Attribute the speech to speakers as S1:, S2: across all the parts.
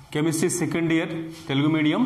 S1: chemistry second year Telugu medium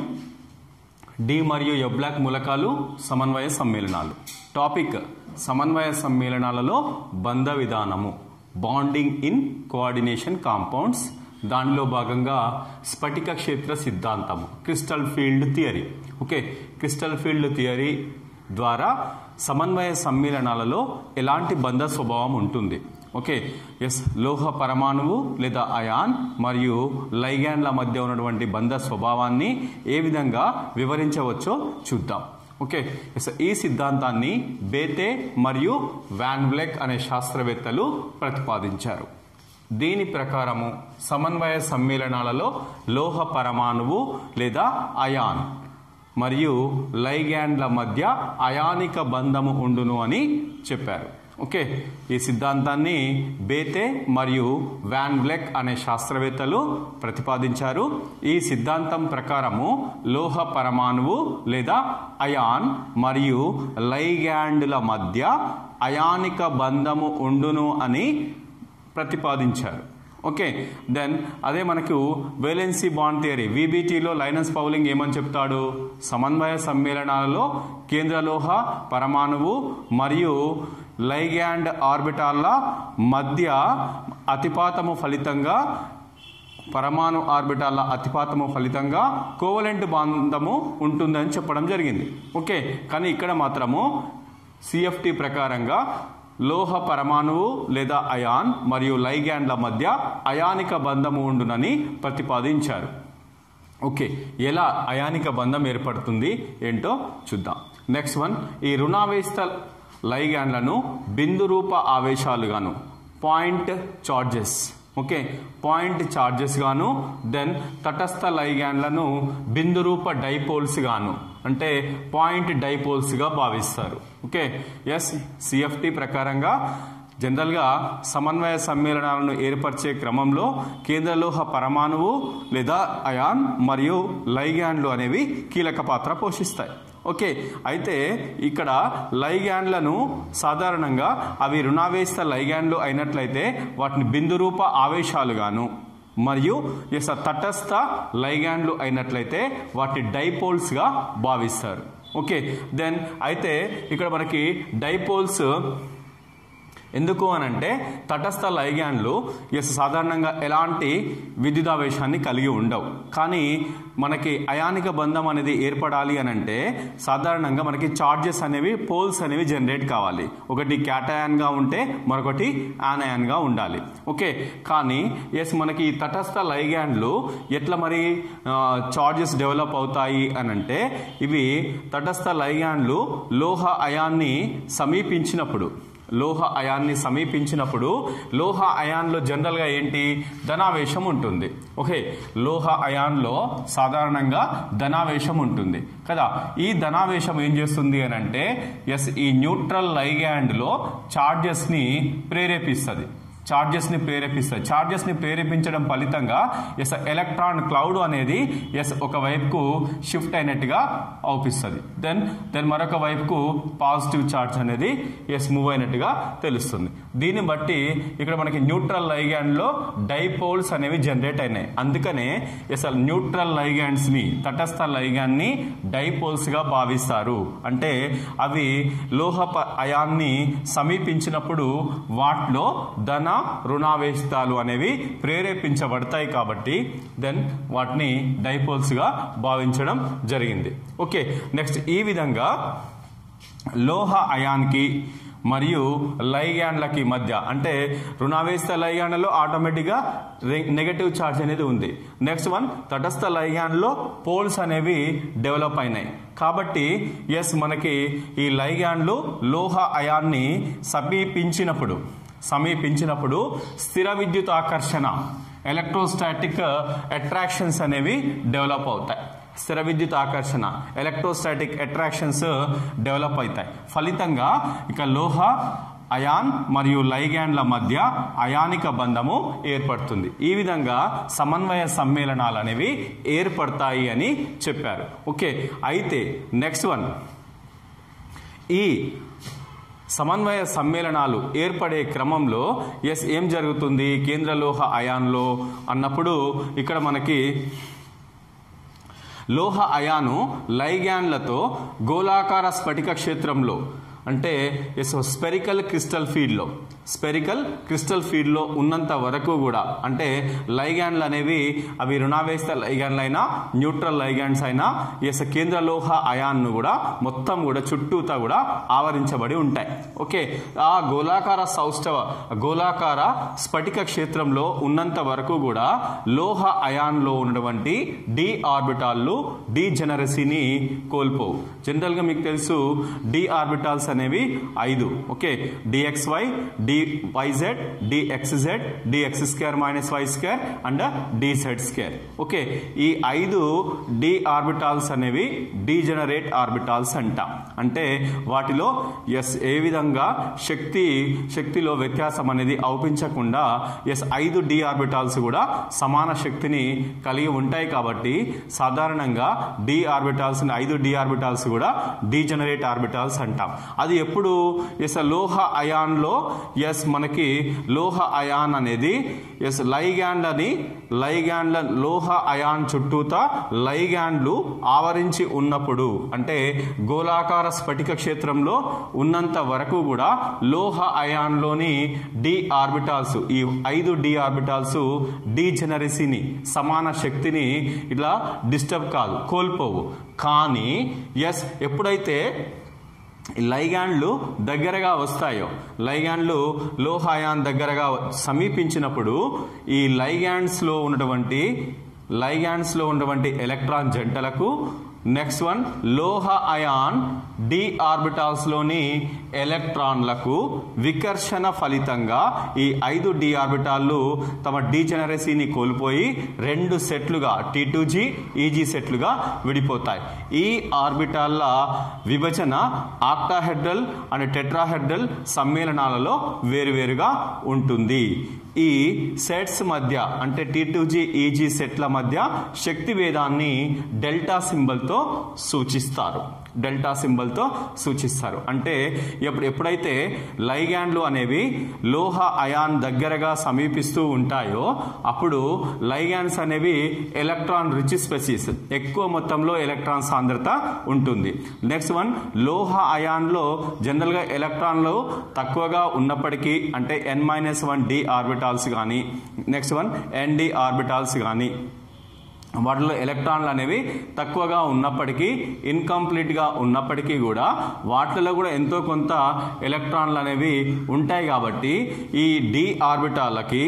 S1: D మరియు F block మూలకాలు సమన్వయ సమ్మేళనాలు టాపిక్ సమన్వయ సమ్మేళనాలలో బంధ విధానము బాండింగ్ ఇన్ కోఆర్డినేషన్ కాంపౌండ్స్ దానిలో భాగంగా స్ఫటిక క్షేత్ర సిద్ధాంతము crystal field theory okay crystal field theory ద్వారా సమన్వయ సమ్మేళనాలలో ఎలాంటి బంధ స్వభావం ఉంటుంది ఓకే ఎస్ లోహ పరమాణువు లేదా అయాన్ మరియు లైగ్యాండ్ల మధ్య ఉన్నటువంటి బంధ స్వభావాన్ని ఏ విధంగా వివరించవచ్చో చూద్దాం ఓకే ఎస్ ఈ సిద్ధాంతాన్ని బేతే మరియు వ్యాన్ బ్లెక్ అనే శాస్త్రవేత్తలు ప్రతిపాదించారు దీని ప్రకారము సమన్వయ సమ్మేళనాలలో లోహ పరమాణువు లేదా అయాన్ మరియు లైగ్యాండ్ల మధ్య అయానిక బంధము ఉండును అని చెప్పారు ఓకే ఈ సిద్ధాంతాన్ని బేతే మరియు వ్యాన్ బ్లెక్ అనే శాస్త్రవేత్తలు ప్రతిపాదించారు ఈ సిద్ధాంతం ప్రకారము లోహ పరమాణువు లేదా అయాన్ మరియు లైగ్యాండ్ల మధ్య అయానిక బంధము ఉండును అని ప్రతిపాదించారు ఓకే దెన్ అదే మనకు వేలెన్సీ బాండ్ థియరీ వీబీటీలో లైనస్ పౌలింగ్ ఏమని చెప్తాడు సమన్వయ సమ్మేళనాలలో కేంద్ర లోహ పరమాణువు మరియు లైగ్యాండ్ ఆర్బిటాల్ల మధ్య అతిపాతము ఫలితంగా పరమాణు ఆర్బిటాల అతిపాతము ఫలితంగా కోవలెంట్ బంధము ఉంటుందని చెప్పడం జరిగింది ఓకే కానీ ఇక్కడ మాత్రము సిఎఫ్టి ప్రకారంగా లోహ పరమాణువు లేదా అయాన్ మరియు లైగ్యాండ్ల మధ్య అయానిక బంధము ఉండునని ప్రతిపాదించారు ఓకే ఎలా అయానిక బంధం ఏర్పడుతుంది ఏంటో చూద్దాం నెక్స్ట్ వన్ ఈ రుణావేస్త లైగ్యాండ్లను బిందు రూప ఆవేశాలుగాను point charges okay point charges గాను దెన్ తటస్థ లైగ్యాండ్లను బిందు రూప డైపోల్స్ గాను అంటే పాయింట్ డైపోల్స్గా భావిస్తారు ఓకే ఎస్ సిఎఫ్టి ప్రకారంగా జనరల్గా సమన్వయ సమ్మేళనాలను ఏర్పరిచే క్రమంలో కేంద్రలోహ పరమాణువు లేదా అయాన్ మరియు లైగ్యాండ్లు అనేవి కీలక పాత్ర పోషిస్తాయి ఓకే అయితే ఇక్కడ లైగ్యాండ్లను సాధారణంగా అవి రుణావేస్త లైగ్యాండ్లు అయినట్లయితే వాటిని బిందు రూప ఆవేశాలుగాను మరియు ఎస్ తటస్థ లైగ్యాండ్లు అయినట్లయితే వాటి డైపోల్స్గా భావిస్తారు ఓకే దెన్ అయితే ఇక్కడ మనకి డైపోల్స్ ఎందుకు అని అంటే తటస్థ లైగ్యాండ్లు ఎస్ సాధారణంగా ఎలాంటి విద్యుదావేశాన్ని కలిగి ఉండవు కానీ మనకి అయానిక బంధం అనేది ఏర్పడాలి అని అంటే సాధారణంగా మనకి చార్జెస్ అనేవి పోల్స్ అనేవి జనరేట్ కావాలి ఒకటి క్యాటయాన్గా ఉంటే మరొకటి యానయాన్గా ఉండాలి ఓకే కానీ ఎస్ మనకి ఈ తటస్థ లైగ్యాండ్లు ఎట్లా మరి చార్జెస్ డెవలప్ అవుతాయి అని అంటే ఇవి తటస్థ లైగ్యాండ్లు లోహ అయాన్ని సమీపించినప్పుడు లోహ అయాన్ని సమీపించినప్పుడు లోహ అయాన్లో జనరల్గా ఏంటి ధనావేశం ఉంటుంది ఓకే లోహ అయాన్లో సాధారణంగా ధనావేశం ఉంటుంది కదా ఈ ధనావేశం ఏం చేస్తుంది అని అంటే ఎస్ ఈ న్యూట్రల్ లైగ్యాండ్లో ఛార్జెస్ని ప్రేరేపిస్తుంది ఛార్జెస్ని ప్రేరేపిస్తాయి ఛార్జెస్ని ప్రేరేపించడం ఫలితంగా ఎస్ ఎలక్ట్రాన్ క్లౌడ్ అనేది ఎస్ ఒక వైపుకు షిఫ్ట్ అయినట్టుగా అవుపిస్తుంది దెన్ దెన్ మరొక వైపుకు పాజిటివ్ ఛార్జ్ అనేది ఎస్ మూవ్ అయినట్టుగా తెలుస్తుంది దీన్ని బట్టి ఇక్కడ మనకి న్యూట్రల్ లైగ్యాండ్లో డైపోల్స్ అనేవి జనరేట్ అయినాయి అందుకనే ఎస్ న్యూట్రల్ లైగ్యాండ్స్ని తటస్థ లైగ్యాండ్ని డైపోల్స్గా భావిస్తారు అంటే అవి లోహ అయాన్ని సమీపించినప్పుడు వాటిలో ధన రుణావేశాలు అనేవి ప్రేరేపించబడతాయి కాబట్టి దెన్ వాటిని డైపోల్స్గా భావించడం జరిగింది ఓకే నెక్స్ట్ ఈ విధంగా లోహ అయాన్కి మరియు లైగ్యాండ్లకి మధ్య అంటే రుణావేస్త లైగ్యాండ్లలో ఆటోమేటిక్గా నెగటివ్ ఛార్జ్ అనేది ఉంది నెక్స్ట్ వన్ తటస్థ లైగ్యాండ్లో పోల్స్ అనేవి డెవలప్ అయినాయి కాబట్టి ఎస్ మనకి ఈ లైగ్యాండ్లు లోహ అయాన్ని సమీపించినప్పుడు సమీపించినప్పుడు స్థిర విద్యుత్ ఆకర్షణ ఎలక్ట్రోస్టాటిక్ అట్రాక్షన్స్ అనేవి డెవలప్ అవుతాయి స్థిర విద్యుత్ ఆకర్షణ ఎలక్ట్రోస్టాటిక్ అట్రాక్షన్స్ డెవలప్ అవుతాయి ఫలితంగా ఇక లోహ అయాన్ మరియు లైగ్యాండ్ల మధ్య అయానిక బంధము ఏర్పడుతుంది ఈ విధంగా సమన్వయ సమ్మేళనాలు అనేవి ఏర్పడతాయి అని చెప్పారు ఓకే అయితే నెక్స్ట్ వన్ ఈ సమన్వయ సమ్మేళనాలు ఏర్పడే క్రమంలో ఎస్ ఏం జరుగుతుంది కేంద్ర లోహ అయాన్లో అన్నప్పుడు ఇక్కడ మనకి లోహ అయాను లైగ్యాన్లతో గోళాకార స్ఫటిక క్షేత్రంలో అంటే ఎస్ స్పెరికల్ క్రిస్టల్ ఫీడ్లో స్పెరికల్ క్రిస్టల్ ఫీడ్లో ఉన్నంత వరకు కూడా అంటే లైగ్యాండ్లు అనేవి అవి రుణావేస్త లైగ్యాండ్లు అయినా న్యూట్రల్ లైగ్యాండ్స్ అయినా ఎస్ కేంద్ర లోహ అయాన్ను కూడా మొత్తం కూడా చుట్టూతా కూడా ఆవరించబడి ఉంటాయి ఓకే ఆ గోళాకార సౌష్ఠవ గోళాకార స్ఫటిక క్షేత్రంలో ఉన్నంత వరకు కూడా లోహ అయాన్లో ఉన్నటువంటి డి ఆర్బిటాల్లు డి జనరసీని కోల్పోవు జనరల్గా మీకు తెలుసు డి ఆర్బిటాల్స్ అనేవి ఐదు okay DXY DYZ DXZ DX square minus Y square and DZ square okay ఈ ఐదు డి ఆర్బిటాల్స్ అనేవి డీజనరేట్ ఆర్బిటాల్స్ అంటాం అంటే వాటిలో ఎస్ ఏ విధంగా శక్తి శక్తిలో వ్యత్యాసం అనేది అవుపించకుండా ఎస్ ఐదు డి ఆర్బిటాల్స్ కూడా సమాన శక్తిని కలిగి ఉంటాయి కాబట్టి సాధారణంగా డి ఆర్బిటాల్స్ ఐదు డి ఆర్బిటాల్స్ కూడా డీజనరేట్ ఆర్బిటాల్స్ అంటాం అది ఎప్పుడు ఎస్ లోహ అయాన్లో ఎస్ మనకి లోహ అయాన్ అనేది ఎస్ లైగ్యాండ్ అని లైగ్యాండ్ల లోహ అయాన్ చుట్టూతా లైగ్యాండ్లు ఆవరించి ఉన్నప్పుడు అంటే గోళాకార స్ఫటిక క్షేత్రంలో ఉన్నంత వరకు కూడా లోహ అయాన్లోని డి ఆర్బిటాల్స్ ఈ ఐదు డి ఆర్బిటాల్స్ డీజెనరసీని సమాన శక్తిని ఇట్లా డిస్టర్బ్ కాదు కోల్పోవు కానీ ఎస్ ఎప్పుడైతే లైగాండ్లు దగ్గరగా వస్తాయో లైగాండ్లు లోహాయాన్ దగ్గరగా సమీపించినప్పుడు ఈ లైగాండ్స్లో ఉన్నటువంటి లైగాండ్స్లో ఉన్నటువంటి ఎలక్ట్రాన్ జంటలకు నెక్స్ట్ వన్ లోహ అయాన్ డి ఆర్బిటాల్స్లోని ఎలక్ట్రాన్లకు వికర్షణ ఫలితంగా ఈ ఐదు డి ఆర్బిటాల్లు తమ డీజెనరసీని కోల్పోయి రెండు సెట్లుగా టీ టూ జీ ఈజీ సెట్లుగా విడిపోతాయి ఈ ఆర్బిటాల్ల విభజన ఆక్టాహెడ్రల్ అండ్ టెట్రాహెడ్రల్ సమ్మేళనాలలో వేరువేరుగా ఉంటుంది ఈ సెట్స్ మధ్య అంటే టీ టూ జీ ఈజీ సెట్ల మధ్య శక్తి భేదాన్ని డెల్టా సింబల్తో సూచిస్తారు డెల్టా సింబల్తో సూచిస్తారు అంటే ఎప్పుడు ఎప్పుడైతే లైగ్యాండ్లు అనేవి లోహ అయాన్ దగ్గరగా సమీపిస్తూ ఉంటాయో అప్పుడు లైగ్యాండ్స్ అనేవి ఎలక్ట్రాన్ రిచ్ స్పెసీస్ ఎక్కువ మొత్తంలో ఎలక్ట్రాన్ సాంద్రత ఉంటుంది నెక్స్ట్ వన్ లోహ అయాన్లో జనరల్గా ఎలక్ట్రాన్లు తక్కువగా ఉన్నప్పటికీ అంటే N minus one D orbitals కానీ నెక్స్ట్ వన్ ఎన్డి ఆర్బిటాల్స్ కానీ వాటిలో ఎలక్ట్రాన్లు అనేవి తక్కువగా ఉన్నప్పటికీ ఇన్కంప్లీట్గా ఉన్నప్పటికీ కూడా వాటిలో కూడా ఎంతో కొంత ఎలక్ట్రాన్లు అనేవి ఉంటాయి కాబట్టి ఈ డి ఆర్బిటాలకి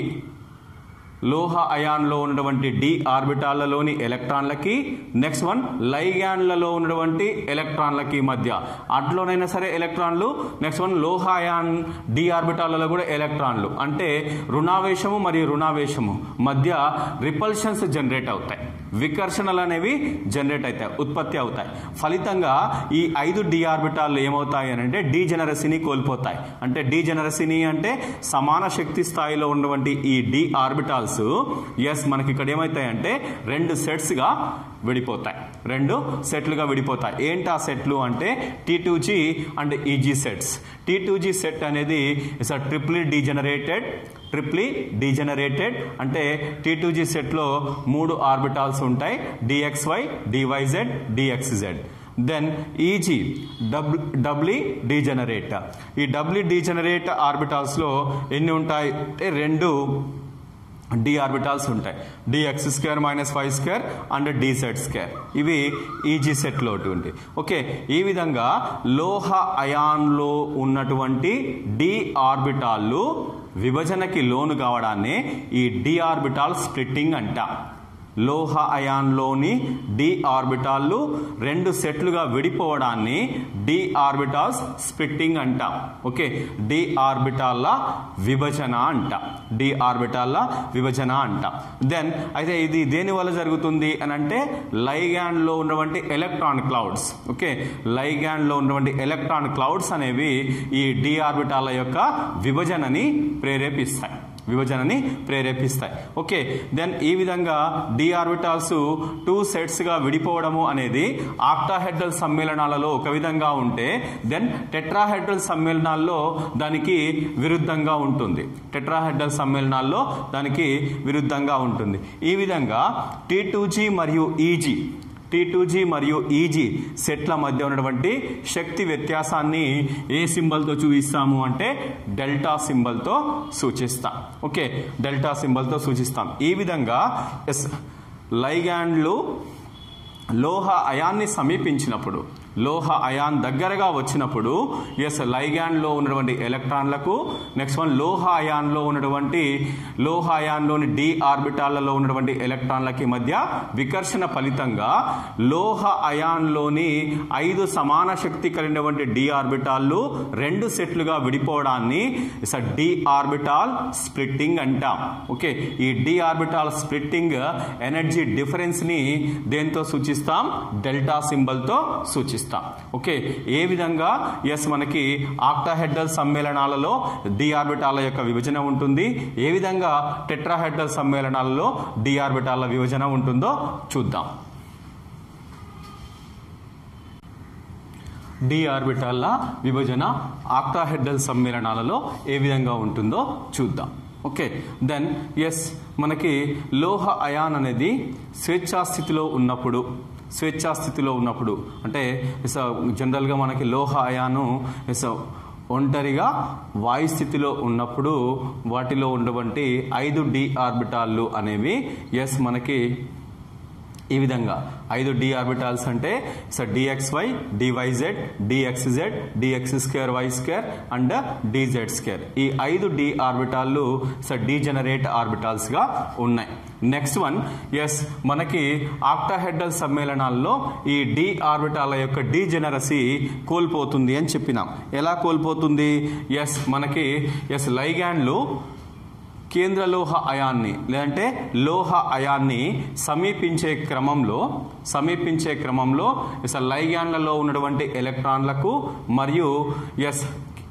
S1: లోహ అయాన్లో ఉన్నటువంటి డి ఆర్బిటాలలోని ఎలక్ట్రాన్లకి నెక్స్ట్ వన్ లైగ్యాండ్లలో ఉన్నటువంటి ఎలక్ట్రాన్లకి మధ్య అట్లోనైనా సరే ఎలక్ట్రాన్లు నెక్స్ట్ వన్ లోహ అయాన్ డి ఆర్బిటాలలో కూడా ఎలక్ట్రాన్లు అంటే రుణావేశము మరియు రుణావేశము మధ్య రిపల్షన్స్ జనరేట్ అవుతాయి వికర్షణలు అనేవి జనరేట్ అవుతాయి ఉత్పత్తి అవుతాయి ఫలితంగా ఈ ఐదు డి ఆర్బిటాలు ఏమవుతాయి అని అంటే డీజెనరసీని కోల్పోతాయి అంటే డీజెనరసీని అంటే సమాన శక్తి స్థాయిలో ఉన్నటువంటి ఈ డి ఆర్బిటాల్స్ ఎస్ మనకి ఇక్కడ ఏమవుతాయంటే రెండు సెట్స్గా విడిపోతాయి రెండు సెట్లుగా విడిపోతాయి ఏంటి ఆ సెట్లు అంటే T two G and EG sets T two G set అనేది is a triply degenerated triply degenerated అంటే టీ టూ జీ సెట్లో మూడు ఆర్బిటాల్స్ ఉంటాయి DXY DYZ DXZ then EG డబ్ డబ్లీ డీజనరేట్ ఈ డబ్లీ డీజనరేట్ ఆర్బిటాల్స్లో ఎన్ని ఉంటాయి అంటే రెండు డి ఆర్బిటాల్స్ ఉంటాయి D X square minus five square and D set square ఇవి ఈజీ సెట్లో ఉంటుంది ఓకే ఈ విధంగా లోహ అయాన్లో ఉన్నటువంటి డి ఆర్బిటాళ్ళు విభజనకి లోను కావడాన్ని ఈ డి ఆర్బిటాల్ స్ప్లిట్టింగ్ అంట లోహ అయాన్లోని డి ఆర్బిటాల్లు రెండు సెట్లుగా విడిపోవడాన్ని డి ఆర్బిటాల్స్ స్ప్లిట్టింగ్ అంటాం ఓకే డి ఆర్బిటాల్ల విభజన అంట డి ఆర్బిటాల్ల విభజన అంట దెన్ అయితే ఇది దేని వల్ల జరుగుతుంది అని అంటే లైగ్యాండ్లో ఉన్నటువంటి ఎలక్ట్రాన్ క్లౌడ్స్ ఓకే లైగ్యాండ్లో ఉన్నటువంటి ఎలక్ట్రాన్ క్లౌడ్స్ అనేవి ఈ డి ఆర్బిటాల యొక్క విభజనని ప్రేరేపిస్తాయి విభజనని ప్రేరేపిస్తాయి ఓకే దెన్ ఈ విధంగా డి ఆర్బిటాల్స్ టూ సెట్స్గా విడిపోవడము అనేది ఆక్టాహెడ్రల్ సమ్మేళనాలలో ఒక విధంగా ఉంటే దెన్ టెట్రాహెడ్రల్ సమ్మేళనాల్లో దానికి విరుద్ధంగా ఉంటుంది టెట్రాహెడ్రల్ సమ్మేళనాల్లో దానికి విరుద్ధంగా ఉంటుంది ఈ విధంగా టీ మరియు ఈజీ టీ టూజీ మరియు ఈజీ సెట్ల మధ్య ఉన్నటువంటి శక్తి వ్యత్యాసాన్ని ఏ సింబల్తో చూపిస్తాము అంటే డెల్టా సింబల్తో సూచిస్తాం ఓకే డెల్టా సింబల్తో సూచిస్తాం ఈ విధంగా ఎస్ లైగాండ్లు లోహ అయాన్ని సమీపించినప్పుడు లోహ అయాన్ దగ్గరగా వచ్చినప్పుడు ఎస్ లైగాండ్లో ఉన్నటువంటి ఎలక్ట్రాన్లకు నెక్స్ట్ వన్ లోహ అయాన్లో ఉన్నటువంటి లోహ అయాన్లోని డి ఆర్బిటాలలో ఉన్నటువంటి ఎలక్ట్రాన్లకి మధ్య వికర్షణ ఫలితంగా లోహ అయాన్లోని ఐదు సమాన శక్తి కలిగినటువంటి డి ఆర్బిటాళ్ళు రెండు సెట్లుగా విడిపోవడాన్ని ఇస్ డి ఆర్బిటాల్ స్ప్లిట్టింగ్ అంటాం ఓకే ఈ D orbital splitting energy difference ని దేంతో సూచిస్తాం డెల్టా సింబల్ తో సూచిస్తాం ఓకే ఏ విధంగా ఎస్ మనకి ఆక్టాహెడ్రల్ సమ్మేళనాలలో డి ఆర్బిటాల యొక్క విభజన ఉంటుంది ఏ విధంగా టెట్రాహెడ్రల్ సమ్మేళనాలలో డి ఆర్బిటాల విభజన ఉంటుందో చూద్దాం డి ఆర్బిటాల్ల విభజన ఆక్టాహెడ్రల్ సమ్మేళనాలలో ఏ విధంగా ఉంటుందో చూద్దాం ఓకే దెన్ ఎస్ మనకి లోహ అయాన్ అనేది స్వేచ్ఛా స్థితిలో ఉన్నప్పుడు స్వేచ్ఛా స్థితిలో ఉన్నప్పుడు అంటే ఇస్ జనరల్గా మనకి లోహ అయాను ఇస్ ఒంటరిగా వాయు స్థితిలో ఉన్నప్పుడు వాటిలో ఉన్నటువంటి ఐదు డి ఆర్బిటాళ్ళు అనేవి ఎస్ మనకి ఈ విధంగా ఐదు డి ఆర్బిటాల్స్ అంటే so DXY DYZ DXZ DX square Y square and DZ square ఈ ఐదు డి ఆర్బిటాళ్ళు సో డీజనరేట్ ఆర్బిటాల్స్ గా ఉన్నాయి నెక్స్ట్ వన్ ఎస్ మనకి ఆక్టాహెడ్రల్ సమ్మేళనాల్లో ఈ డి ఆర్బిటాల యొక్క డీజెనరసీ కోల్పోతుంది అని చెప్పినాం ఎలా కోల్పోతుంది ఎస్ మనకి ఎస్ లైగాండ్లు కేంద్ర లోహ అయాన్ని లేదంటే లోహ అయాన్ని సమీపించే క్రమంలో సమీపించే క్రమంలో ఎస్ లైగాన్లలో ఉన్నటువంటి ఎలక్ట్రాన్లకు మరియు ఎస్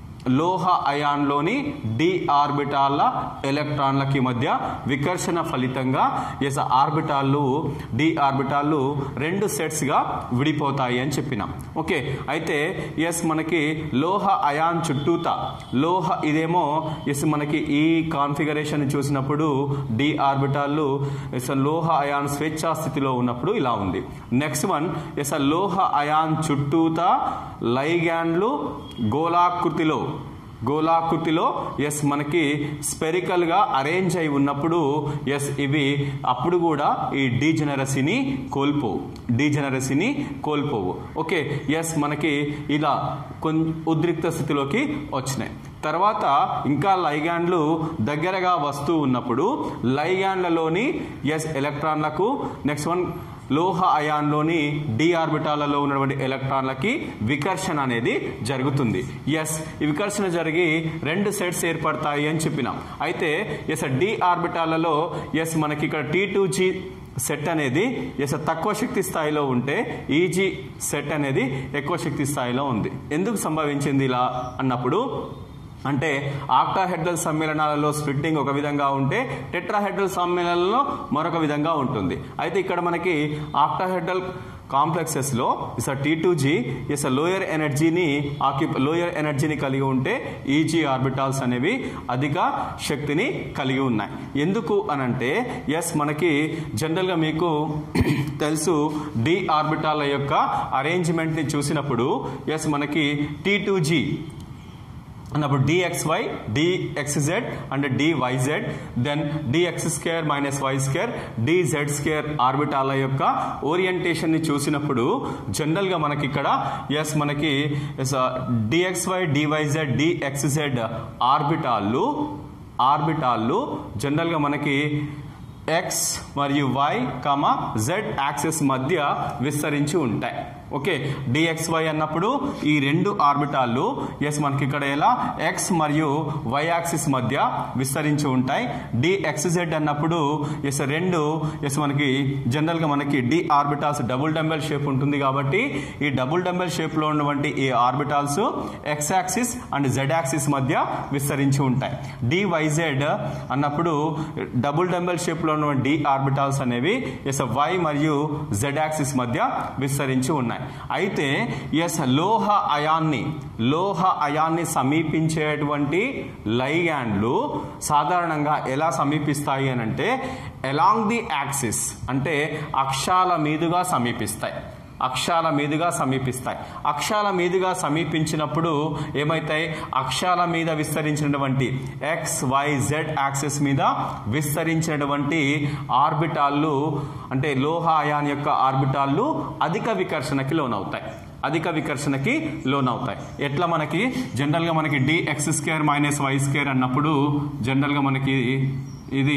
S1: లోహ అయాన్లోని డి ఆర్బిటాల్ల ఎలక్ట్రాన్లకి మధ్య వికర్షణ ఫలితంగా ఎస్ ఆర్బిటాళ్ళు డి ఆర్బిటాళ్ళు రెండు సెట్స్గా విడిపోతాయి అని చెప్పినాం ఓకే అయితే ఎస్ మనకి లోహ అయాన్ చుట్టూత లోహ ఇదేమో ఎస్ మనకి ఈ కాన్ఫిగరేషన్ చూసినప్పుడు డి ఆర్బిటాళ్ళు ఎస్ లోహ అయాన్ స్వేచ్ఛా స్థితిలో ఉన్నప్పుడు ఇలా ఉంది నెక్స్ట్ వన్ ఎస్ లోహ అయాన్ చుట్టూత లైగాండ్లు గోళాకృతిలో గోళాకృతిలో ఎస్ మనకి స్పెరికల్గా అరేంజ్ అయి ఉన్నప్పుడు ఎస్ ఇవి అప్పుడు కూడా ఈ డీజెనరసీని కోల్పోవు డీజెనరసీని కోల్పోవు ఓకే ఎస్ మనకి ఇలా కొన్ ఉద్రిక్త స్థితిలోకి వచ్చినాయి తర్వాత ఇంకా లైగాండ్లు దగ్గరగా వస్తూ ఉన్నప్పుడు లైగాండ్లలోని ఎస్ ఎలక్ట్రాన్లకు నెక్స్ట్ వన్ లోహ అయాన్లోని డి ఆర్బిటాలలో ఉన్నటువంటి ఎలక్ట్రాన్లకి వికర్షణ అనేది జరుగుతుంది ఎస్ ఈ వికర్షణ జరిగి రెండు సెట్స్ ఏర్పడతాయి అని చెప్పినాం అయితే ఎస్ డి ఆర్బిటాలలో ఎస్ మనకి ఇక్కడ టీ టూ జీ సెట్ అనేది ఎస్ తక్కువ శక్తి స్థాయిలో ఉంటే ఈజీ సెట్ అనేది ఎక్కువ శక్తి స్థాయిలో ఉంది ఎందుకు సంభవించింది ఇలా అన్నప్పుడు అంటే ఆక్టాహెడ్రల్ సమ్మేళనాలలో స్ప్లిట్టింగ్ ఒక విధంగా ఉంటే టెట్రాహెడ్రల్ సమ్మేళనాలలో మరొక విధంగా ఉంటుంది అయితే ఇక్కడ మనకి ఆక్టాహెడ్రల్ కాంప్లెక్సెస్లో is T two G is lower ఎనర్జీని ఆక్యు లోయర్ ఎనర్జీని కలిగి ఉంటే ఈజీ ఆర్బిటాల్స్ అనేవి అధిక శక్తిని కలిగి ఉన్నాయి ఎందుకు అనంటే ఎస్ మనకి జనరల్గా మీకు తెలుసు డి ఆర్బిటాల యొక్క అరేంజ్మెంట్ని చూసినప్పుడు ఎస్ మనకి టీ టూ జీ అన్నప్పుడు DXY DXZ and DYZ then DX square minus Y square DZ square ఆర్బిటాల యొక్క ఓరియంటేషన్ని చూసినప్పుడు జనరల్గా మనకి ఇక్కడ ఎస్ మనకి డిఎక్స్వై డివైజెడ్ డిఎక్స్జెడ్ ఆర్బిటాళ్ళు ఆర్బిటాళ్ళు జనరల్గా మనకి ఎక్స్ మరియు వై కమ జెడ్ యాక్సెస్ మధ్య విస్తరించి ఉంటాయి ఓకే డిఎక్స్వై అన్నప్పుడు ఈ రెండు ఆర్బిటాలు ఎస్ మనకి ఇక్కడ ఎలా ఎక్స్ మరియు వై యాక్సిస్ మధ్య విస్తరించి ఉంటాయి డిఎక్స్జెడ్ అన్నప్పుడు ఎస్ రెండు ఎస్ మనకి జనరల్గా మనకి D orbitals double dumbbell shape ఉంటుంది కాబట్టి ఈ డబుల్ డంబెల్ షేప్లో ఉన్నటువంటి ఈ orbitals X axis and Z axis మధ్య విస్తరించి ఉంటాయి డివైజెడ్ అన్నప్పుడు డబుల్ డంబెల్ షేప్లో ఉన్న డి ఆర్బిటాల్స్ అనేవి ఎస్ వై మరియు జెడ్ యాక్సిస్ మధ్య విస్తరించి ఉన్నాయి అయితే ఎస్ లోహ అయాన్ని లోహ అయాన్ని సమీపించేటువంటి లైగాండ్లు సాధారణంగా ఎలా సమీపిస్తాయి అని అంటే ఎలాంగ్ ది యాక్సిస్ అంటే అక్షాల మీదుగా సమీపిస్తాయి అక్షాల మీదుగా సమీపిస్తాయి అక్షాల మీదుగా సమీపించినప్పుడు ఏమైతాయి అక్షాల మీద విస్తరించినటువంటి ఎక్స్ వై జెడ్ యాక్సిస్ మీద విస్తరించినటువంటి ఆర్బిటాళ్ళు అంటే లోహ అయాన్ యొక్క ఆర్బిటాళ్ళు అధిక వికర్షణకి లోనవుతాయి అధిక వికర్షణకి లోనవుతాయి ఎట్లా మనకి జనరల్గా మనకి D X square minus Y square అన్నప్పుడు జనరల్గా మనకి ఇది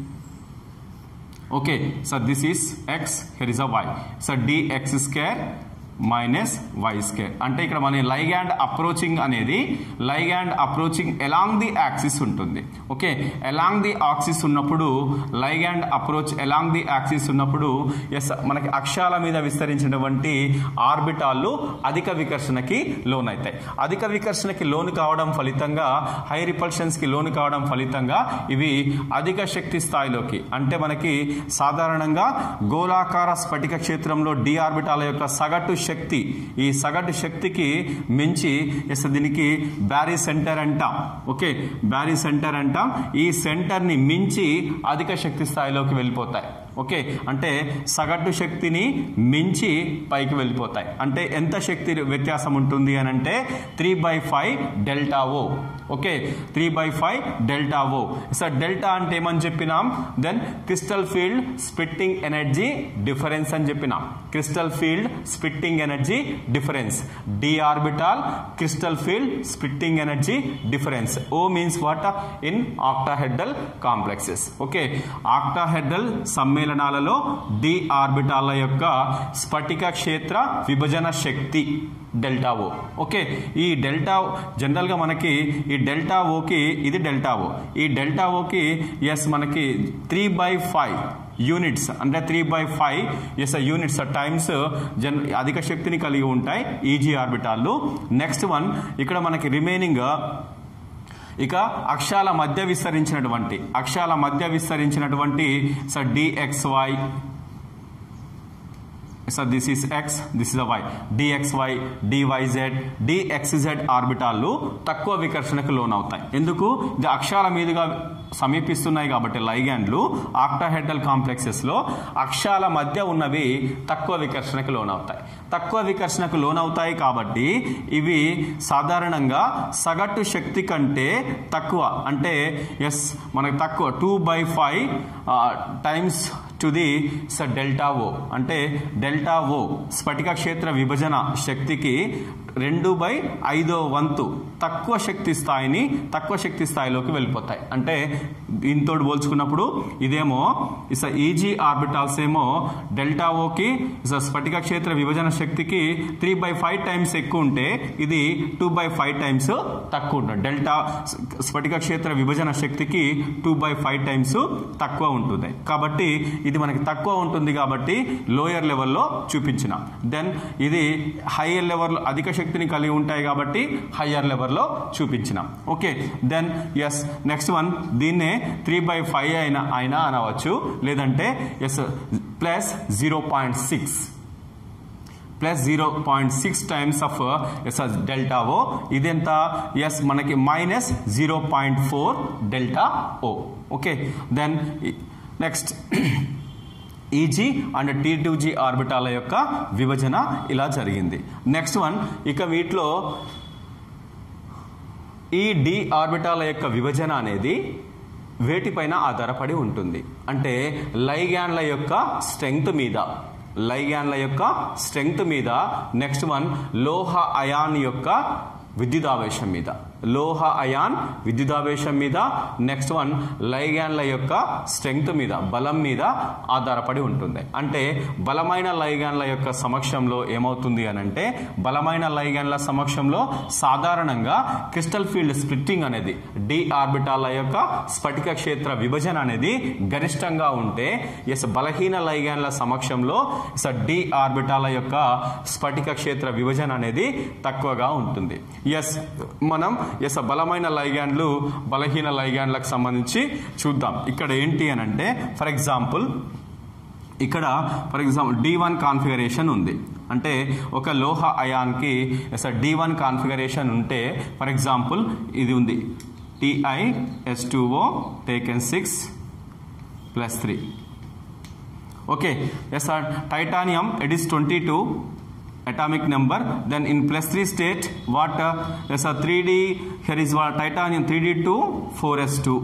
S1: okay so this is x here is a y so dx square minus Y square అంటే ఇక్కడ మన లైగాండ్ అప్రోచింగ్ అనేది ligand approaching along the axis ఉంటుంది ఓకే ఎలాంగ్ ది ఆక్సిస్ ఉన్నప్పుడు ligand approach along the axis ఉన్నప్పుడు yes మనకి అక్షాల మీద విస్తరించినటువంటి ఆర్బిటాళ్ళు అధిక వికర్షణకి లోన్ అవుతాయి అధిక వికర్షణకి లోను కావడం ఫలితంగా హై రిపల్షన్స్కి లోను కావడం ఫలితంగా ఇవి అధిక శక్తి స్థాయిలోకి అంటే మనకి సాధారణంగా గోళాకార స్ఫటిక క్షేత్రంలో డి ఆర్బిటాల యొక్క సగటు శక్తి ఈ సగటు శక్తికి మించి ఎస్ దీనికి బ్యారీ సెంటర్ అంటాం ఓకే బ్యారీ సెంటర్ అంటాం ఈ సెంటర్ని మించి అధిక శక్తి స్థాయిలోకి వెళ్ళిపోతాయి ఓకే అంటే సగటు శక్తిని మించి పైకి వెళ్ళిపోతాయి అంటే ఎంత శక్తి వ్యత్యాసం ఉంటుంది అని అంటే three by five delta O okay three by five delta O sir delta అంటే ఏమని చెప్పినాం then crystal field splitting energy difference అని చెప్పినాం crystal field splitting energy difference D orbital crystal field splitting energy difference O means what in octahedral complexes okay octahedral సమ్మేళనాలలో D ఆర్బిటాల యొక్క స్ఫటిక క్షేత్ర విభజన శక్తి డెల్టా ఓ ఓకే ఈ డెల్టా జనరల్గా మనకి ఈ డెల్టా ఓకి ఇది డెల్టా ఓ ఈ డెల్టా ఓకి ఎస్ మనకి త్రీ బై ఫైవ్ యూనిట్స్ అంటే three by five yes units times జన్ అధిక శక్తిని కలిగి ఉంటాయి ఈజీ ఆర్బిటాల్లో నెక్స్ట్ వన్ ఇక్కడ మనకి రిమైనింగ్ ఇక అక్షాల మధ్య విస్తరించినటువంటి అక్షాల మధ్య విస్తరించినటువంటి so DXY so this is X this is Y DXY DYZ DXZ ఆర్బిటాలు తక్కువ వికర్షణకు లోనవుతాయి ఎందుకు ఇది అక్షాల మీదుగా సమీపిస్తున్నాయి కాబట్టి లైగాండ్లు ఆక్టాహెడ్డల్ కాంప్లెక్సెస్లో అక్షాల మధ్య ఉన్నవి తక్కువ వికర్షణకు లోనవుతాయి తక్కువ వికర్షణకు లోనవుతాయి కాబట్టి ఇవి సాధారణంగా సగటు శక్తి కంటే తక్కువ అంటే ఎస్ మనకు తక్కువ two by five times to the స డెల్టా ఓ అంటే డెల్టా ఓ స్ఫటిక క్షేత్ర విభజన శక్తికి రెండు బై ఐదో వంతు తక్కువ శక్తి స్థాయిని తక్కువ శక్తి స్థాయిలోకి వెళ్ళిపోతాయి అంటే దీంతో పోల్చుకున్నప్పుడు ఇదేమో ఇస ఈజీ ఆర్బిటాల్స్ ఏమో డెల్టా ఓకి ఇస స్ఫటిక క్షేత్ర విభజన శక్తికి త్రీ బై ఫైవ్ టైమ్స్ ఎక్కువ ఉంటే ఇది టూ బై ఫైవ్ టైమ్స్ తక్కువ ఉంటుంది డెల్టా స్ఫటిక క్షేత్ర విభజన శక్తికి టూ బై ఫైవ్ టైమ్స్ తక్కువ ఉంటుంది కాబట్టి ఇది మనకి తక్కువ ఉంటుంది కాబట్టి లోయర్ లెవెల్లో చూపించిన దెన్ ఇది హైయర్ లెవెల్ అధిక శక్తిని కలిగి ఉంటాయి కాబట్టి హయ్యర్ లెవెల్లో చూపించినాం okay then yes next one దీన్నే త్రీ బై ఫైవ్ అయినా అయినా అనవచ్చు లేదంటే yes plus zero point six plus zero point six times of yes delta O ఇదెంత ఎస్ మనకి minus zero point four delta O okay then next EG and T two G ఆర్బిటాల యొక్క విభజన ఇలా జరిగింది నెక్స్ట్ వన్ ఇక వీటిలో ఈ డి ఆర్బిటాల యొక్క విభజన అనేది వేటిపైన ఆధారపడి ఉంటుంది అంటే లైగ్యాన్ల యొక్క స్ట్రెంగ్త్ మీద లైగ్యాన్ల యొక్క స్ట్రెంగ్త్ మీద నెక్స్ట్ వన్ లోహ అయాన్ యొక్క విద్యుదావేశం మీద లోహ అయాన్ విద్యుదావేశం మీద నెక్స్ట్ వన్ లైగాన్ల యొక్క స్ట్రెంగ్త్ మీద బలం మీద ఆధారపడి ఉంటుంది అంటే బలమైన లైగాన్ల యొక్క సమక్షంలో ఏమవుతుంది అని అంటే బలమైన లైగాన్ల సమక్షంలో సాధారణంగా క్రిస్టల్ ఫీల్డ్ స్ప్లిట్టింగ్ అనేది డి ఆర్బిటాల యొక్క స్ఫటిక క్షేత్ర విభజన అనేది గరిష్టంగా ఉంటే ఎస్ బలహీన లైగాన్ల సమక్షంలో ఎస్ డి ఆర్బిటాల యొక్క స్ఫటిక క్షేత్ర విభజన అనేది తక్కువగా ఉంటుంది ఎస్ మనం ఎస్ బలమైన లైగాన్లు బలహీన లైగాన్లకు సంబంధించి చూద్దాం ఇక్కడ ఏంటి అని అంటే ఫర్ ఎగ్జాంపుల్ ఇక్కడ for example D one configuration ఉంది అంటే ఒక లోహ అయాన్కి ఎస్ డి వన్ కాన్ఫిగరేషన్ ఉంటే ఫర్ ఎగ్జాంపుల్ ఇది ఉంది TI yes two O taken six plus three okay yes sir titanium it is twenty two atomic number then in plus 3 state what uh, yes uh, 3d here is what titanium 3d2 4s2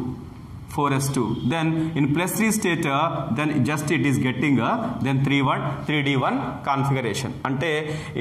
S1: 4s2 then in plus 3 state uh, then just it is getting uh, then 3 1 3d1 configuration అంటే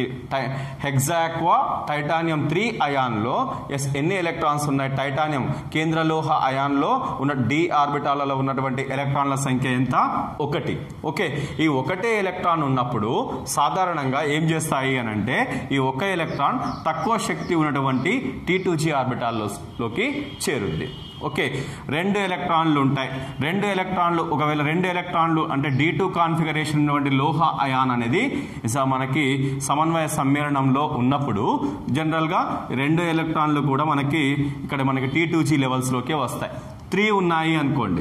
S1: hexaaqua titanium three అయాన్లో yes ఎన్ని electrons ఉన్నాయి titanium కేంద్ర లోహ అయాన్లో ఉన్న D ఆర్బిటాలలో ఉన్నటువంటి ఎలక్ట్రాన్ల సంఖ్య ఎంత ఒకటి ఓకే ఈ ఒకటే ఎలక్ట్రాన్ ఉన్నప్పుడు సాధారణంగా ఏం చేస్తాయి అని అంటే ఈ ఒక ఎలక్ట్రాన్ తక్కువ శక్తి ఉన్నటువంటి టీ టూ జీ ఆర్బిటాల్లోకి చేరుద్ది ఓకే రెండు ఎలక్ట్రాన్లు ఉంటాయి రెండు ఎలక్ట్రాన్లు ఒకవేళ రెండు ఎలక్ట్రాన్లు అంటే డి టూ కాన్ఫిగరేషన్ ఉన్నటువంటి లోహ అయాన్ అనేది ఇస మనకి సమన్వయ సమ్మేళనంలో ఉన్నప్పుడు జనరల్గా రెండు ఎలక్ట్రాన్లు కూడా మనకి ఇక్కడ మనకి టీ టూ జీ లెవెల్స్లోకి వస్తాయి త్రీ ఉన్నాయి అనుకోండి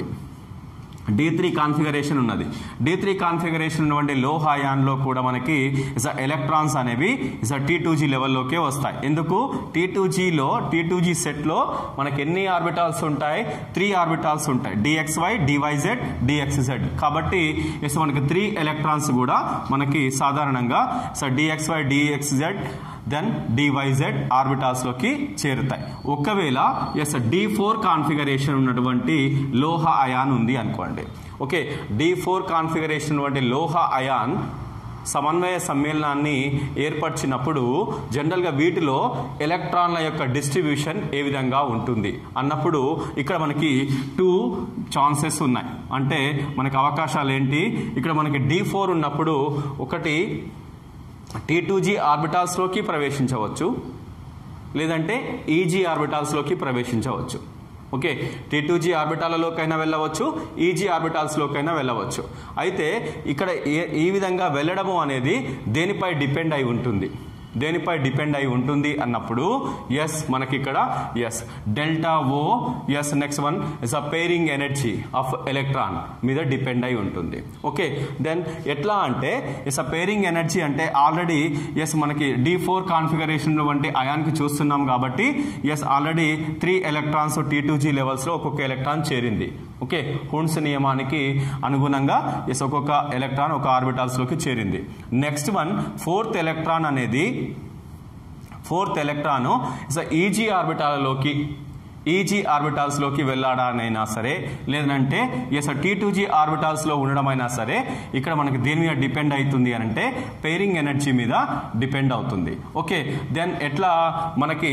S1: డి త్రీ కాన్ఫిగరేషన్ ఉన్నది డి త్రీ కాన్ఫిగరేషన్ ఉన్నటువంటి లోహాయాన్లో కూడా మనకి ఇస ఎలక్ట్రాన్స్ అనేవి ఇస టీ టూ జీ లెవెల్లోకే వస్తాయి ఎందుకు టీ టూ జీలో టీ టూ జీ సెట్లో మనకి ఎన్ని ఆర్బిటాల్స్ ఉంటాయి త్రీ ఆర్బిటాల్స్ ఉంటాయి డిఎక్స్వై డివైజెడ్ డిఎక్స్జెడ్ కాబట్టి ఇస మనకి త్రీ ఎలక్ట్రాన్స్ కూడా మనకి సాధారణంగా ఇస డిఎక్స్వై డిఎక్స్జెడ్ దెన్ డివైజెడ్ ఆర్బిటాల్స్లోకి చేరుతాయి ఒకవేళ ఎస్ డి ఫోర్ కాన్ఫిగరేషన్ ఉన్నటువంటి లోహ అయాన్ ఉంది అనుకోండి ఓకే డి ఫోర్ కాన్ఫిగరేషన్ ఉన్నటువంటి లోహ అయాన్ సమన్వయ సమ్మేళనాన్ని ఏర్పరిచినప్పుడు జనరల్గా వీటిలో ఎలక్ట్రాన్ల యొక్క డిస్ట్రిబ్యూషన్ ఏ విధంగా ఉంటుంది అన్నప్పుడు ఇక్కడ మనకి టూ ఛాన్సెస్ ఉన్నాయి అంటే మనకి అవకాశాలు ఏంటి ఇక్కడ మనకి డి ఫోర్ ఉన్నప్పుడు ఒకటి టీ టూ జీ ఆర్బిటాల్స్లోకి ప్రవేశించవచ్చు లేదంటే ఈజీ ఆర్బిటాల్స్లోకి ప్రవేశించవచ్చు ఓకే టీ టూ జీ ఆర్బిటాలలోకైనా వెళ్ళవచ్చు ఈజీ ఆర్బిటాల్స్లోకైనా వెళ్ళవచ్చు అయితే ఇక్కడ ఏ- ఈ విధంగా వెళ్ళడము అనేది దేనిపై డిపెండ్ అయి ఉంటుంది దేనిపై డిపెండ్ అయి ఉంటుంది అన్నప్పుడు ఎస్ మనకి ఇక్కడ yes delta o yes next one is a pairing energy of electron మీద డిపెండ్ అయి ఉంటుంది ఓకే దెన్ ఎట్లా అంటే ఇస్ అ పేరింగ్ ఎనర్జీ అంటే ఆల్రెడీ ఎస్ మనకి డి ఫోర్ కాన్ఫిగరేషన్ వంటి అయాన్కి చూస్తున్నాం కాబట్టి yes already three electrons T two G లెవెల్స్లో ఒక్కొక్క ఎలక్ట్రాన్ చేరింది ఓకే హున్స్ నియమానికి అనుగుణంగా ఎస్ ఒక్కొక్క ఎలక్ట్రాన్ ఒక ఆర్బిటాల్స్లోకి చేరింది నెక్స్ట్ వన్ ఫోర్త్ ఎలక్ట్రాన్ అనేది ఫోర్త్ ఎలక్ట్రాన్ ఇస్ ఈజీ ఆర్బిటాలలోకి ఈజీ ఆర్బిటాల్స్లోకి వెళ్ళడానైనా సరే లేదంటే ఎస్ టీ టూ జీ ఆర్బిటాల్స్లో ఉండడమైనా సరే ఇక్కడ మనకి దేని మీద డిపెండ్ అవుతుంది అని అంటే పేరింగ్ ఎనర్జీ మీద డిపెండ్ అవుతుంది ఓకే దెన్ ఎట్లా మనకి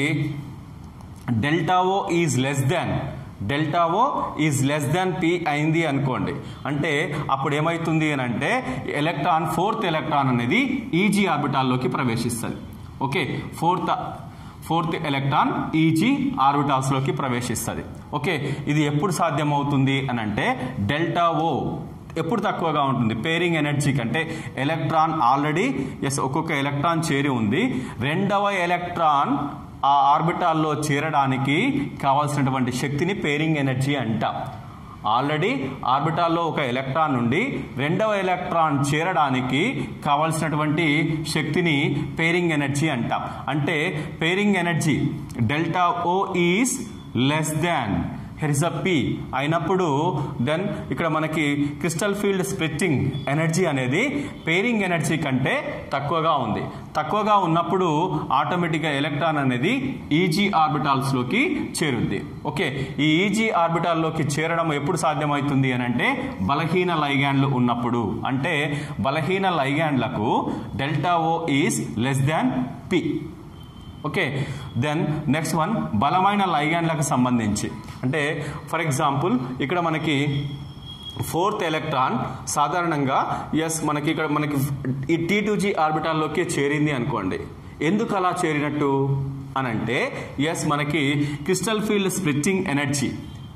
S1: delta o is less than delta o is less than p అయింది అనుకోండి అంటే అప్పుడు ఏమవుతుంది అని అంటే ఎలక్ట్రాన్ ఫోర్త్ ఎలక్ట్రాన్ అనేది ఈజీ ఆర్బిటాల్లోకి ప్రవేశిస్తుంది okay fourth fourth electron e g ఆర్బిటాల్స్లోకి ప్రవేశిస్తుంది ఓకే ఇది ఎప్పుడు సాధ్యమవుతుంది అని అంటే డెల్టా ఓ ఎప్పుడు తక్కువగా ఉంటుంది పేరింగ్ ఎనర్జీ కంటే ఎలక్ట్రాన్ ఆల్రెడీ ఎస్ ఒక్కొక్క ఎలక్ట్రాన్ చేరి ఉంది రెండవ ఎలక్ట్రాన్ ఆ ఆర్బిటాల్లో చేరడానికి కావాల్సినటువంటి శక్తిని పేరింగ్ ఎనర్జీ అంటాం ఆల్రెడీ ఆర్బిటాల్లో ఒక ఎలక్ట్రాన్ నుండి రెండవ ఎలక్ట్రాన్ చేరడానికి కావాల్సినటువంటి శక్తిని పేరింగ్ ఎనర్జీ అంటాం అంటే pairing energy delta o is less than here is a p అయినప్పుడు దెన్ ఇక్కడ మనకి క్రిస్టల్ ఫీల్డ్ స్ప్లిట్టింగ్ ఎనర్జీ అనేది పేరింగ్ ఎనర్జీ కంటే తక్కువగా ఉంది తక్కువగా ఉన్నప్పుడు ఆటోమేటిక్గా ఎలక్ట్రాన్ అనేది ఈజీ ఆర్బిటాల్స్లోకి చేరుద్ది ఓకే ఈ ఈజీ ఆర్బిటాల్లోకి చేరడం ఎప్పుడు సాధ్యమవుతుంది అని అంటే బలహీన లైగాండ్లు ఉన్నప్పుడు అంటే బలహీన లైగాండ్లకు delta o is less than p okay then next one బలమైన లైగాన్లకు సంబంధించి అంటే ఫర్ ఎగ్జాంపుల్ ఇక్కడ మనకి ఫోర్త్ ఎలక్ట్రాన్ సాధారణంగా ఎస్ మనకి ఇక్కడ మనకి ఈ టీ టూ జీ ఆర్బిటాల్లోకి చేరింది అనుకోండి ఎందుకు అలా చేరినట్టు అని అంటే ఎస్ మనకి crystal field splitting energy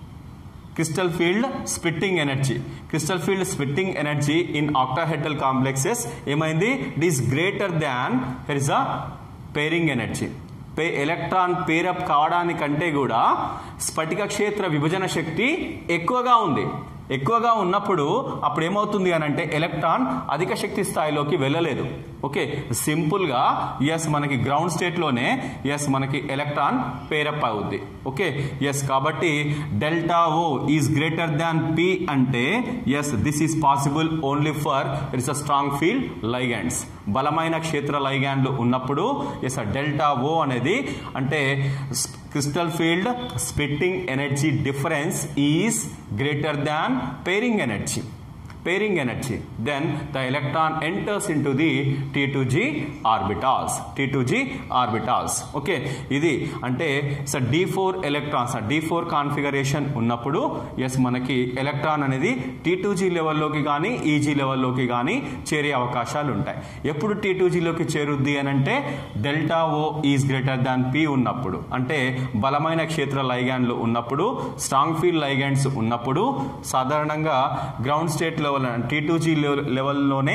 S1: crystal field splitting energy crystal field splitting energy in octahedral complexes ఏమైంది it is greater than here is a pairing energy p electron pair up కావడానికంటే కూడా స్ఫటిక క్షేత్ర విభజన శక్తి ఎక్కువగా ఉంది ఎక్కువగా ఉన్నప్పుడు అప్పుడు ఏమవుతుంది అని అంటే ఎలక్ట్రాన్ అధిక శక్తి స్థాయిలోకి వెళ్ళలేదు ఓకే సింపుల్గా ఎస్ మనకి గ్రౌండ్ స్టేట్లోనే ఎస్ మనకి ఎలక్ట్రాన్ పేరప్ అవుద్ది ఓకే ఎస్ కాబట్టి delta o is greater than p అంటే yes this is possible only for its a strong field ligands బలమైన క్షేత్ర లైగాండ్లు ఉన్నప్పుడు ఎస్ డెల్టా ఓ అనేది అంటే crystal field splitting energy difference is greater than pairing energy pairing energy then the electron enters into the T2G orbitals T2G orbitals okay ఇది అంటే so d four electrons d four configuration ఉన్నప్పుడు yes మనకి electron అనేది T two G లెవెల్లోకి కానీ e g లెవెల్లోకి కానీ చేరే అవకాశాలు ఉంటాయి ఎప్పుడు టీ టూ జీలోకి చేరుద్ది అని అంటే delta o is greater than p ఉన్నప్పుడు అంటే బలమైన క్షేత్ర లైగాండ్లు ఉన్నప్పుడు స్ట్రాంగ్ ఫీల్డ్ లైగాండ్స్ ఉన్నప్పుడు సాధారణంగా ground state level T two G లెవెల్లోనే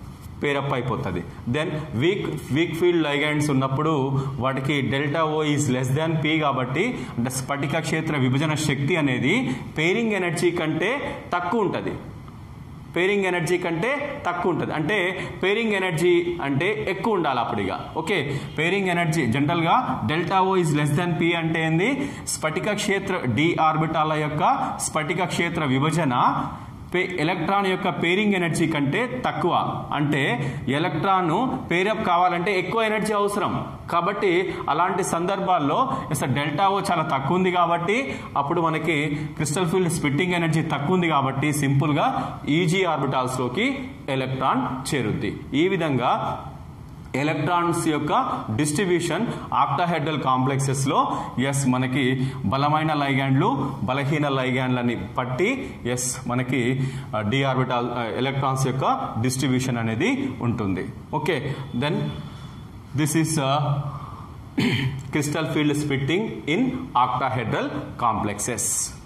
S1: పేరప్ అయిపోతుంది then weak weak field ligands ఉన్నప్పుడు వాటికి delta o is less than p కాబట్టి అంటే స్ఫటిక క్షేత్ర విభజన శక్తి అనేది పేరింగ్ ఎనర్జీ కంటే తక్కువ ఉంటుంది పేరింగ్ ఎనర్జీ కంటే తక్కువ ఉంటుంది అంటే పేరింగ్ ఎనర్జీ అంటే ఎక్కువ ఉండాలి అప్పుడిగా ఓకే పేరింగ్ ఎనర్జీ జనరల్గా delta o is less than p అంటే ఏంది స్ఫటిక క్షేత్ర డి ఆర్బిటాల యొక్క స్ఫటిక క్షేత్ర విభజన పే ఎలక్ట్రాన్ యొక్క పేరింగ్ ఎనర్జీ కంటే తక్కువ అంటే ఎలక్ట్రాన్ పేరప్ కావాలంటే ఎక్కువ ఎనర్జీ అవసరం కాబట్టి అలాంటి సందర్భాల్లో అసలు డెల్టా ఓ చాలా తక్కువ ఉంది కాబట్టి అప్పుడు మనకి క్రిస్టల్ ఫీల్డ్ స్ప్లిట్టింగ్ ఎనర్జీ తక్కువ ఉంది కాబట్టి సింపుల్గా ఈజీ ఆర్బిటాల్స్లోకి ఎలక్ట్రాన్ చేరుద్ది ఈ విధంగా ఎలక్ట్రాన్స్ యొక్క డిస్ట్రిబ్యూషన్ ఆక్టాహెడ్రల్ కాంప్లెక్సెస్లో ఎస్ మనకి బలమైన లైగాండ్లు బలహీన లైగాండ్లని పట్టి ఎస్ మనకి డి ఆర్బిటాల్ ఎలక్ట్రాన్స్ యొక్క డిస్ట్రిబ్యూషన్ అనేది ఉంటుంది okay then this is crystal field splitting in octahedral complexes